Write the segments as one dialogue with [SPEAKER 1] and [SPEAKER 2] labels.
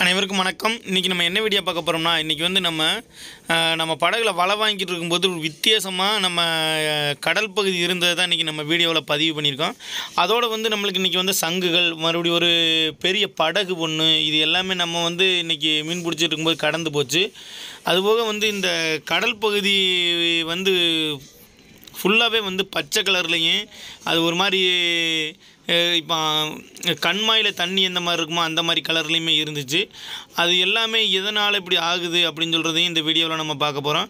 [SPEAKER 1] அனைவருக்கும் வணக்கம் இன்றைக்கி நம்ம என்ன வீடியோ பார்க்க போகிறோம்னா இன்றைக்கி வந்து நம்ம அஹ், நம்ம படகுல வலை வாங்கிட்டு இருக்கும்போது ஒரு வித்தியாசமாக நம்ம அஹ், கடல் பகுதி இருந்ததை தான் இன்றைக்கி நம்ம வீடியோவில் பதிவு பண்ணியிருக்கோம் அதோடு வந்து நம்மளுக்கு இன்றைக்கி வந்து சங்குகள் மறுபடியும் ஒரு பெரிய படகு ஒன்று இது எல்லாமே நம்ம வந்து இன்றைக்கி மீன் பிடிச்சிட்டு இருக்கும்போது கடந்து போச்சு அதுபோக வந்து இந்த கடல் பகுதி வந்து ஃபுல்லாகவே வந்து பச்சை கலர்லேயும் அது ஒரு மாதிரி அஹ், இப்போ கண்மாயில் தண்ணி எந்த மாதிரி இருக்குமோ அந்த மாதிரி கலர்லேயுமே இருந்துச்சு அது எல்லாமே எதனால் இப்படி ஆகுது அப்படின்னு சொல்கிறதையும் இந்த வீடியோவில் நம்ம பார்க்க போகிறோம்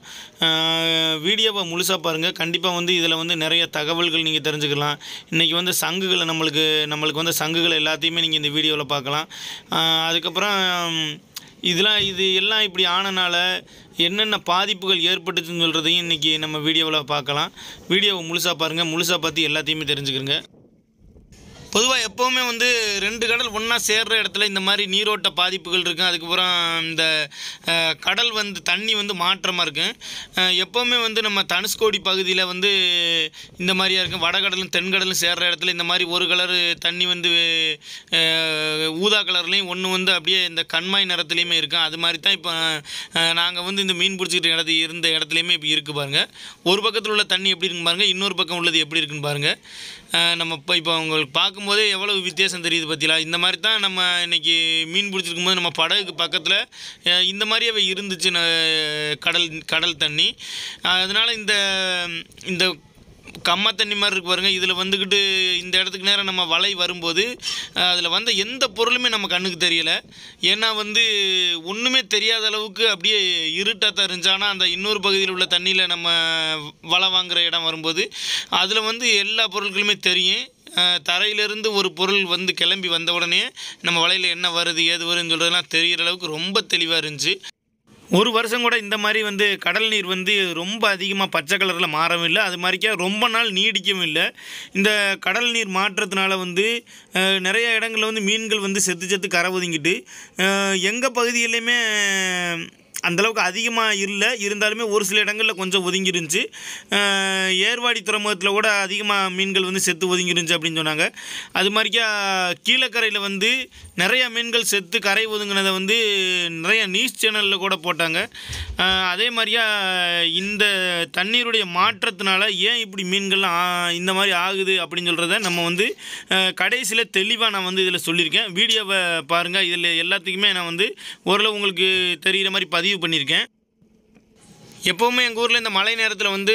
[SPEAKER 1] வீடியோவை முழுசாக பாருங்கள் கண்டிப்பாக வந்து இதில் வந்து நிறைய தகவல்கள் நீங்கள் தெரிஞ்சுக்கலாம் இன்றைக்கி வந்து சங்குகளை நம்மளுக்கு நம்மளுக்கு வந்து சங்குகள் எல்லாத்தையுமே நீங்கள் இந்த வீடியோவில் பார்க்கலாம் அஹ், அதுக்கப்புறம் இதெல்லாம் இது எல்லாம் இப்படி ஆனனால என்னென்ன பாதிப்புகள் ஏற்பட்டுச்சுன்னு சொல்கிறதையும் இன்றைக்கி நம்ம வீடியோவில் பார்க்கலாம் வீடியோவை முழுசாக பாருங்கள் முழுசாக பார்த்து எல்லாத்தையுமே தெரிஞ்சுக்கிறங்க பொதுவாக எப்போவுமே வந்து ரெண்டு கடல் ஒன்றா சேர்ற இடத்துல இந்த மாதிரி நீரோட்ட பாதிப்புகள் இருக்கும் அதுக்கப்புறம் இந்த அஹ், கடல் வந்து தண்ணி வந்து மாற்றமாக இருக்கும் அஹ், எப்போவுமே வந்து நம்ம தனுஷ்கோடி பகுதியில் வந்து இந்த மாதிரியா இருக்கும் வடகடலும் தென்கடலும் சேர்ற இடத்துல இந்த மாதிரி ஒரு கலரு தண்ணி வந்து அஹ், ஊதா கலர்லேயும் ஒன்று வந்து அப்படியே இந்த கண்மாய் நிறத்துலையுமே இருக்கும் அது மாதிரி தான் இப்போ நாங்கள் வந்து இந்த மீன் பிடிச்சிக்கிட்ட இடத்து இருந்த இடத்துலையுமே இப்போ இருக்குது பாருங்கள் ஒரு பக்கத்தில் உள்ள தண்ணி எப்படி இருக்குன்னு பாருங்கள் இன்னொரு பக்கம் உள்ளது எப்படி இருக்குன்னு பாருங்கள் அஹ் நம்ம இப்போ இப்போ உங்களுக்கு பார்க்கும்போதே எவ்வளவு வித்தியாசம் தெரியுது பார்த்தீங்களா இந்த மாதிரி தான் நம்ம இன்னைக்கு மீன் பிடிச்சிருக்கும் போது நம்ம படகுக்கு பக்கத்தில் அஹ் இந்த மாதிரியே இருந்துச்சு ந- கடல் கடல் தண்ணி அதனால் இந்த இந்த கம்மா தண்ணி மாதிரி இருக்கு பாருங்க இதில் வந்துக்கிட்டு இந்த இடத்துக்கு நேரம் நம்ம வலை வரும்போது அதில் வந்த எந்த பொருளுமே நம்ம கண்ணுக்கு தெரியல ஏன்னா வந்து ஒன்றுமே தெரியாத அளவுக்கு அப்படியே இருட்டாக தான் இருந்துச்சு ஆனால் அந்த இன்னொரு பகுதியில் உள்ள தண்ணியில் நம்ம வலை வாங்குற இடம் வரும்போது அதில் வந்து எல்லா பொருட்களுமே தெரியும் அஹ், தரையிலிருந்து ஒரு பொருள் வந்து கிளம்பி வந்த உடனே நம்ம வலையில் என்ன வருது ஏது வருதுன்னு சொல்கிறதெல்லாம் தெரிகிற அளவுக்கு ரொம்ப தெளிவாக இருந்துச்சு ஒரு வருஷம் கூட இந்த மாதிரி வந்து கடல் நீர் வந்து ரொம்ப அதிகமாக பச்சை கலரில் மாறவும் இல்லை அது மாதிரிக்கா ரொம்ப நாள் நீடிக்கவும் இல்லை இந்த கடல் நீர் மாற்றத்தினால வந்து அஹ், நிறைய இடங்களில் வந்து மீன்கள் வந்து செத்து செத்து கரை ஒதுங்கிட்டு எங்கள் பகுதியிலையுமே அந்தளவுக்கு அதிகமாக இல்லை இருந்தாலுமே ஒரு சில இடங்களில் கொஞ்சம் ஒதுங்கி இருந்துச்சு அஹ், ஏர்வாடி துறைமுகத்தில் கூட அதிகமாக மீன்கள் வந்து செத்து ஒதுங்கி இருந்துச்சு அப்படின்னு சொன்னாங்க அது மாதிரிக்கா கீழக்கரையில் வந்து நிறைய மீன்கள் செத்து கரை ஒதுங்கினதை வந்து நிறைய நியூஸ் சேனலில் கூட போட்டாங்க அஹ், அதே மாதிரியா இந்த தண்ணீருடைய மாற்றத்தினால ஏன் இப்படி மீன்கள்லாம் ஆ- இந்த மாதிரி ஆகுது அப்படின்னு சொல்கிறத நம்ம வந்து கடைசியில் தெளிவாக நான் வந்து இதில் சொல்லியிருக்கேன் வீடியோவை பாருங்கள் இதில் எல்லாத்துக்குமே நான் வந்து ஓரளவு உங்களுக்கு தெரிகிற மாதிரி பதிவு பண்ணியிருக்கேன் எப்போவுமே எங்கள் ஊரில் இந்த மழை நேரத்தில் வந்து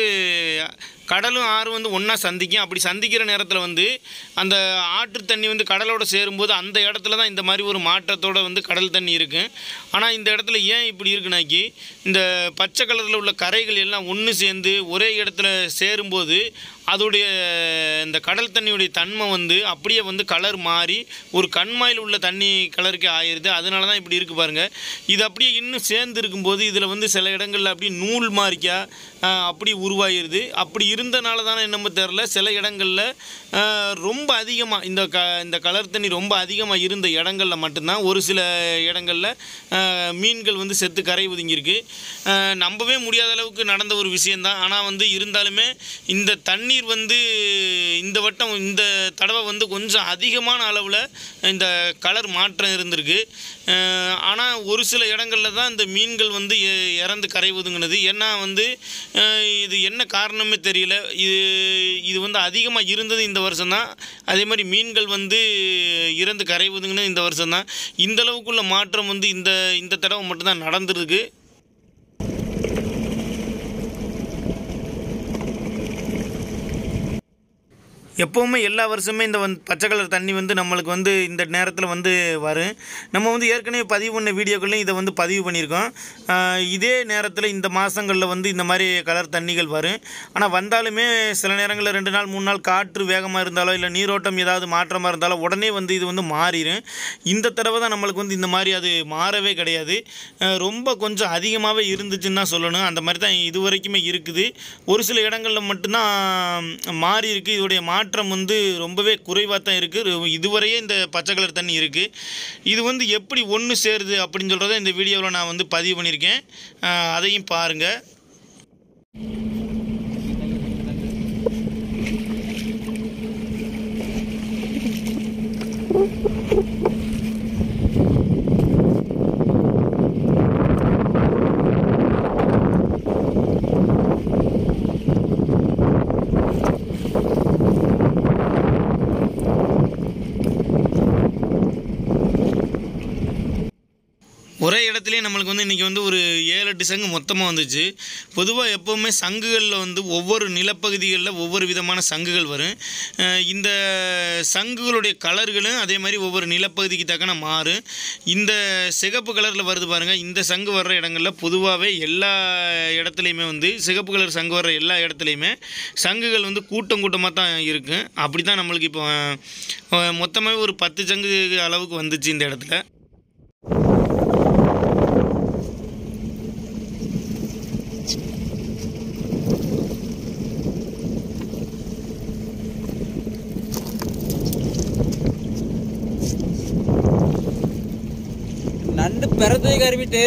[SPEAKER 1] கடலும் ஆறும் வந்து ஒன்றா சந்திக்கும் அப்படி சந்திக்கிற நேரத்தில் வந்து அந்த ஆற்று தண்ணி வந்து கடலோட சேரும்போது அந்த இடத்துல தான் இந்த மாதிரி ஒரு மாற்றத்தோட வந்து கடல் தண்ணி இருக்கும் ஆனால் இந்த இடத்துல ஏன் இப்படி இருக்குனாக்கி இந்த பச்சை கலரில் உள்ள கரைகள் எல்லாம் ஒன்று சேர்ந்து ஒரே இடத்துல சேரும்போது அதோடைய இந்த கடல் தண்ணியுடைய தன்மை வந்து அப்படியே வந்து கலர் மாறி ஒரு கண்மாயில் உள்ள தண்ணி கலருக்கு ஆயிடுது அதனால தான் இப்படி இருக்குது பாருங்கள் இது அப்படியே இன்னும் சேர்ந்து இருக்கும்போது இதில் வந்து சில இடங்களில் அப்படியே நூல் மாறிக்கா ஆஹ், அப்படி உருவாகிருது அப்படி இருந்தனால தானே என்னமோ தெரில சில இடங்களில் ஆஹ், ரொம்ப அதிகமாக இந்த க இந்த கலர் தண்ணி ரொம்ப அதிகமாக இருந்த இடங்களில் மட்டும்தான் ஒரு சில இடங்களில் ஆஹ், மீன்கள் வந்து செத்து கரை ஒதுங்கியிருக்கு ஆஹ், நம்பவே முடியாத அளவுக்கு நடந்த ஒரு விஷயந்தான் ஆனால் வந்து இருந்தாலுமே இந்த தண்ணீர் வந்து இந்த வட்டம் இந்த தடவை வந்து கொஞ்சம் அதிகமான அளவில் இந்த கலர் மாற்றம் இருந்திருக்கு ஆனால் ஒரு சில இடங்களில் தான் இந்த மீன்கள் வந்து எ- இறந்து கரை ஒதுங்கினது ஏன்னா வந்து அஹ், இது என்ன காரணமே தெரியல இது இது வந்து அதிகமாக இருந்தது இந்த வருஷம்தான் அதே மாதிரி மீன்கள் வந்து இறந்து கரை ஒதுங்கினது இந்த வருஷம்தான் இந்த அளவுக்குள்ள மாற்றம் வந்து இந்த இந்த தடவை மட்டும்தான் நடந்திருக்கு எப்போவுமே எல்லா வருஷமே இந்த வந்து பச்சை கலர் தண்ணி வந்து நம்மளுக்கு வந்து இந்த நேரத்தில் வந்து வரும் நம்ம வந்து ஏற்கனவே பதிவு பண்ண வீடியோக்கள்லையும் இதை வந்து பதிவு பண்ணியிருக்கோம் ஆஹ் இதே நேரத்தில் இந்த மாதங்களில் வந்து இந்த மாதிரி கலர் தண்ணிகள் வரும் ஆனால் வந்தாலுமே சில நேரங்களில் ரெண்டு நாள் மூணு நாள் காற்று வேகமாக இருந்தாலோ இல்லை நீரோட்டம் ஏதாவது மாற்றமாக இருந்தாலோ உடனே வந்து இது வந்து மாறிடும் இந்த தடவை தான் நம்மளுக்கு வந்து இந்த மாதிரி அது மாறவே கிடையாது ஆஹ் ரொம்ப கொஞ்சம் அதிகமாகவே இருந்துச்சுன்னு தான் சொல்லணும் அந்த மாதிரி தான் இது வரைக்குமே இருக்குது ஒரு சில இடங்களில் மட்டும்தான் மாறி இருக்குது இதோடைய மாற்றம் வந்து ரொம்பவே குறைவாக தான் இருக்குது இதுவரையே இந்த பச்சை கலர் தண்ணி இருக்குது இது வந்து எப்படி ஒன்று சேருது அப்படின்னு சொல்கிறத இந்த வீடியோவில் நான் வந்து பதிவு பண்ணியிருக்கேன் ஆஹ் அதையும் பாருங்கள் இடத்துலையே நம்மளுக்கு வந்து இன்றைக்கி வந்து ஒரு ஏழு எட்டு சங்கு மொத்தமாக வந்துச்சு பொதுவாக எப்போவுமே சங்குகளில் வந்து ஒவ்வொரு நிலப்பகுதிகளில் ஒவ்வொரு விதமான சங்குகள் வரும் அஹ் இந்த சங்குகளுடைய கலர்களும் அதே மாதிரி ஒவ்வொரு நிலப்பகுதிக்கு தக்கன மாறும் இந்த சிகப்பு கலரில் வருது பாருங்கள் இந்த சங்கு வர்ற இடங்களில் பொதுவாகவே எல்லா இடத்துலையுமே வந்து சிகப்பு கலர் சங்கு வர்ற எல்லா இடத்துலையுமே சங்குகள் வந்து கூட்டம் கூட்டமாக தான் இருக்கும் அப்படி தான் நம்மளுக்கு இப்போ அஹ், மொத்தமாகவே ஒரு பத்து சங்கு அளவுக்கு வந்துச்சு இந்த இடத்துல
[SPEAKER 2] நண்டு பிறந்தது கருவிட்டு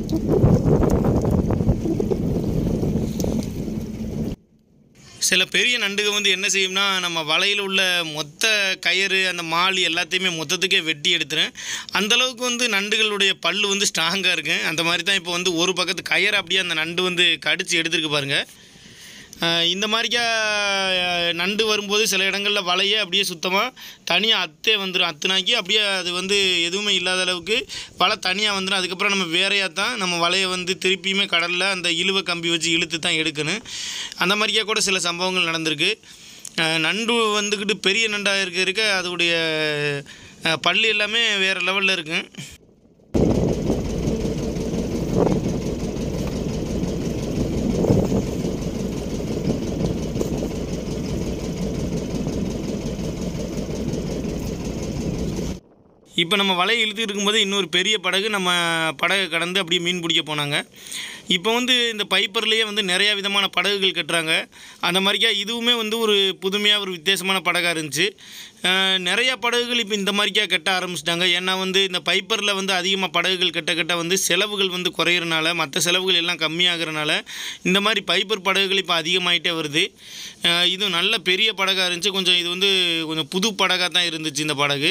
[SPEAKER 1] சில பெரிய நண்டுகள் வந்து என்ன செய்யும்னா நம்ம வலையில் உள்ள மொத்த கயிறு அந்த மாலி எல்லாத்தையுமே மொத்தத்துக்கே வெட்டி எடுத்துரும் அந்த அளவுக்கு வந்து நண்டுகளுடைய பல்லு வந்து ஸ்ட்ராங்காக இருக்கும் அந்த மாதிரி தான் இப்போ வந்து ஒரு பக்கத்து கயிறு அப்படியே அந்த நண்டு வந்து கடிச்சு எடுத்துருக்கு பாருங்க அஹ் இந்த மாதிரிக்கா அஹ், நண்டு வரும்போது சில இடங்களில் வலையே அப்படியே சுத்தமாக தனியாக அத்தே வந்துடும் அத்துனாக்கி அப்படியே அது வந்து எதுவுமே இல்லாத அளவுக்கு வலை தனியாக வந்துடும் அதுக்கப்புறம் நம்ம வேறையாக தான் நம்ம வலையை வந்து திருப்பியுமே கடலில் அந்த இழுவை கம்பி வச்சு இழுத்து தான் எடுக்கணும் அந்த மாதிரிக்கா கூட சில சம்பவங்கள் நடந்திருக்கு அஹ், நண்டு வந்துக்கிட்டு பெரிய நண்டாக இருக்க இருக்க அதோடைய அஹ், பல்லு எல்லாமே வேறு லெவலில் இருக்கும் இப்போ நம்ம வலையை இழுத்துட்டு இருக்கும்போது இன்னொரு பெரிய படகு நம்ம படகை கடந்து அப்படியே மீன் பிடிக்க போனாங்க இப்போ வந்து இந்த பைப்பர்லேயே வந்து நிறையா விதமான படகுகள் கட்டுறாங்க அந்த மாதிரிக்கா இதுவுமே வந்து ஒரு புதுமையாக ஒரு வித்தியாசமான படகாக இருந்துச்சு அஹ் நிறையா படகுகள் இப்போ இந்த மாதிரிக்கா கட்ட ஆரம்பிச்சிட்டாங்க ஏன்னா வந்து இந்த பைப்பரில் வந்து அதிகமாக படகுகள் கட்ட கட்ட வந்து செலவுகள் வந்து குறையிறனால மற்ற செலவுகள் எல்லாம் கம்மியாகிறனால இந்த மாதிரி பைப்பர் படகுகள் இப்போ அதிகமாயிட்டே வருது அஹ் இது நல்ல பெரிய படகாக இருந்துச்சு கொஞ்சம் இது வந்து கொஞ்சம் புது படகாக தான் இருந்துச்சு இந்த படகு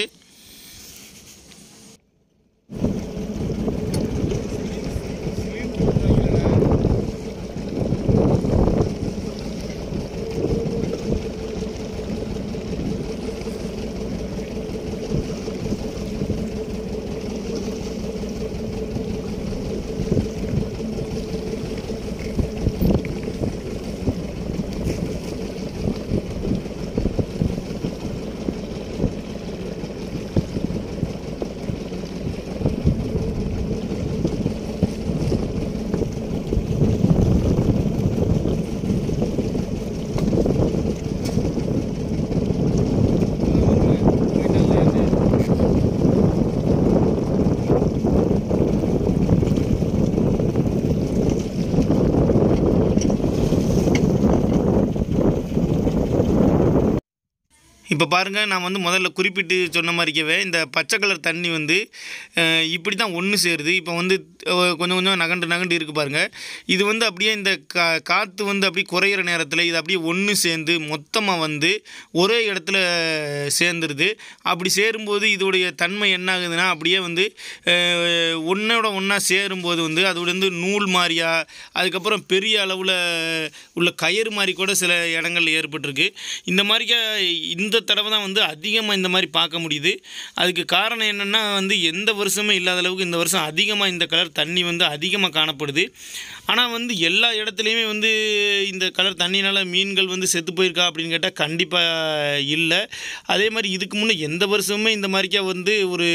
[SPEAKER 1] இப்போ பாருங்கள் நான் வந்து முதல்ல குறிப்பிட்டு சொன்ன மாதிரிக்கவே இந்த பச்சை கலர் தண்ணி வந்து அஹ், இப்படி தான் ஒன்று சேருது இப்போ வந்து அஹ், கொஞ்சம் கொஞ்சம் நகண்டு நகண்டு இருக்குது பாருங்கள் இது வந்து அப்படியே இந்த கா காற்று வந்து அப்படியே குறையிற நேரத்தில் இது அப்படியே ஒன்று சேர்ந்து மொத்தமாக வந்து ஒரே இடத்துல சேர்ந்துருது அப்படி சேரும்போது இதோடைய தன்மை என்ன ஆகுதுன்னா அப்படியே வந்து அஹ், ஒன்றோட ஒன்றா சேரும்போது வந்து அதோட வந்து நூல் மாதிரியா அதுக்கப்புறம் பெரிய அளவில் உள்ள கயிறு மாதிரி கூட சில இடங்கள்ல ஏற்பட்டிருக்கு இந்த மாதிரிக்கா இந்த தடவை தான் வந்து அதிகமாக இந்த மாதிரி பார்க்க முடியுது அதுக்கு காரணம் என்னென்னா வந்து எந்த வருஷமே இல்லாத அளவுக்கு இந்த வருஷம் அதிகமாக இந்த கலர் தண்ணி வந்து அதிகமாக காணப்படுது ஆனால் வந்து எல்லா இடத்துலையுமே வந்து இந்த கலர் தண்ணினால் மீன்கள் வந்து செத்து போயிருக்கா அப்படின்னு கேட்டால் கண்டிப்பாக இல்லை அதே மாதிரி இதுக்கு முன்னே எந்த வருஷமுமே இந்த மாதிரிக்கா வந்து ஒரு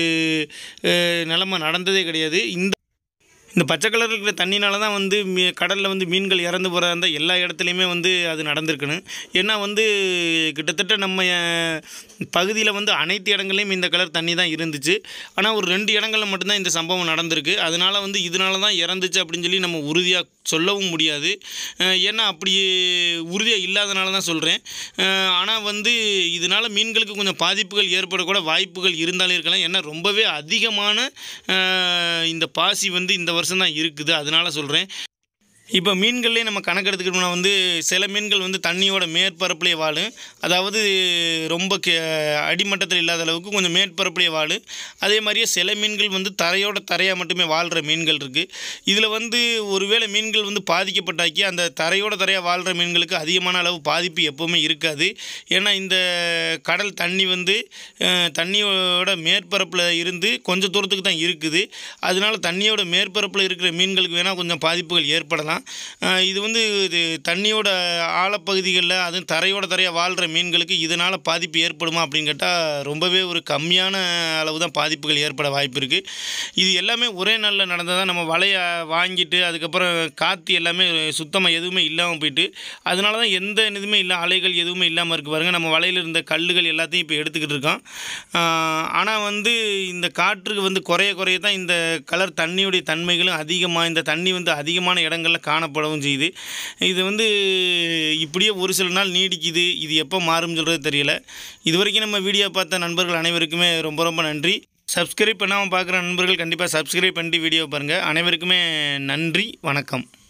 [SPEAKER 1] அஹ், நிலைமை நடந்ததே கிடையாது இந்த இந்த பச்சை கலர் இருக்கிற தண்ணினால தான் வந்து மீ கடலில் வந்து மீன்கள் இறந்து போகிற அந்த எல்லா இடத்துலையுமே வந்து அது நடந்திருக்கணும் ஏன்னா வந்து கிட்டத்தட்ட நம்ம பகுதியில் வந்து அனைத்து இடங்கள்லையும் இந்த கலர் தண்ணி தான் இருந்துச்சு ஆனால் ஒரு ரெண்டு இடங்களில் மட்டும்தான் இந்த சம்பவம் நடந்திருக்கு அதனால வந்து இதனால தான் இறந்துச்சு அப்படின்னு சொல்லி நம்ம உறுதியாக சொல்லவும் முடியாது அஹ் ஏன்னா அப்படி உறுதியாக இல்லாதனால தான் சொல்கிறேன் ஆனால் வந்து இதனால் மீன்களுக்கு கொஞ்சம் பாதிப்புகள் ஏற்படக்கூட வாய்ப்புகள் இருந்தாலும் இருக்கலாம் ஏன்னா ரொம்பவே அதிகமான அஹ், இந்த பாசி வந்து இந்த வருஷம் தான் இருக்குது அதனால சொல்கிறேன் இப்போ மீன்கள்லேயே நம்ம கணக்கு எடுத்துக்கிட்டோம்னா வந்து சில மீன்கள் வந்து தண்ணியோட மேற்பரப்புலேயே வாழும் அதாவது ரொம்ப கே அடிமட்டத்தில் இல்லாத அளவுக்கு கொஞ்சம் மேற்பரப்புலேயே வாழும் அதே மாதிரியே சில மீன்கள் வந்து தரையோட தரையாக மட்டுமே வாழ்கிற மீன்கள் இருக்குது இதில் வந்து ஒருவேளை மீன்கள் வந்து பாதிக்கப்பட்டாக்கி அந்த தரையோட தரையாக வாழ்கிற மீன்களுக்கு அதிகமான அளவு பாதிப்பு எப்போவுமே இருக்காது ஏன்னா இந்த கடல் தண்ணி வந்து அஹ், தண்ணியோட மேற்பரப்பில் இருந்து கொஞ்சம் தூரத்துக்கு தான் இருக்குது அதனால தண்ணியோட மேற்பரப்பில் இருக்கிற மீன்களுக்கு வேணால் கொஞ்சம் பாதிப்புகள் ஏற்படலாம் அஹ், இது வந்து இது தண்ணியோட ஆழப்பகுதிகளில் அதுவும் தரையோட தரையாக வாழ்கிற மீன்களுக்கு இதனால் பாதிப்பு ஏற்படுமா அப்படின்னு கேட்டால் ரொம்பவே ஒரு கம்மியான அளவு தான் பாதிப்புகள் ஏற்பட வாய்ப்பு இருக்குது இது எல்லாமே ஒரே நாளில் நடந்ததாக நம்ம வலையை வாங்கிட்டு அதுக்கப்புறம் காற்று எல்லாமே சுத்தமாக எதுவுமே இல்லாமல் போயிட்டு அதனால தான் எந்த இதுவுமே இல்லை அலைகள் எதுவுமே இல்லாமல் இருக்கு பாருங்கள் நம்ம வலையில் இருந்த கல்லுகள் எல்லாத்தையும் இப்போ எடுத்துக்கிட்டு இருக்கோம் ஆனால் வந்து இந்த காற்றுக்கு வந்து குறைய குறைய தான் இந்த கலர் தண்ணியுடைய தன்மைகளும் அதிகமாக இந்த தண்ணி வந்து அதிகமான இடங்களில் காணப்படவும் செய்யுது இது வந்து இப்படியே ஒரு சில நாள் நீடிக்குது இது எப்போ மாறும் சொல்கிறது தெரியல இது வரைக்கும் நம்ம வீடியோ பார்த்த நண்பர்கள் அனைவருக்குமே ரொம்ப ரொம்ப நன்றி சப்ஸ்கிரைப் பண்ணாமல் பார்க்குற நண்பர்கள் கண்டிப்பாக சப்ஸ்கிரைப் பண்ணிட்டு வீடியோ பாருங்கள் அனைவருக்குமே நன்றி வணக்கம்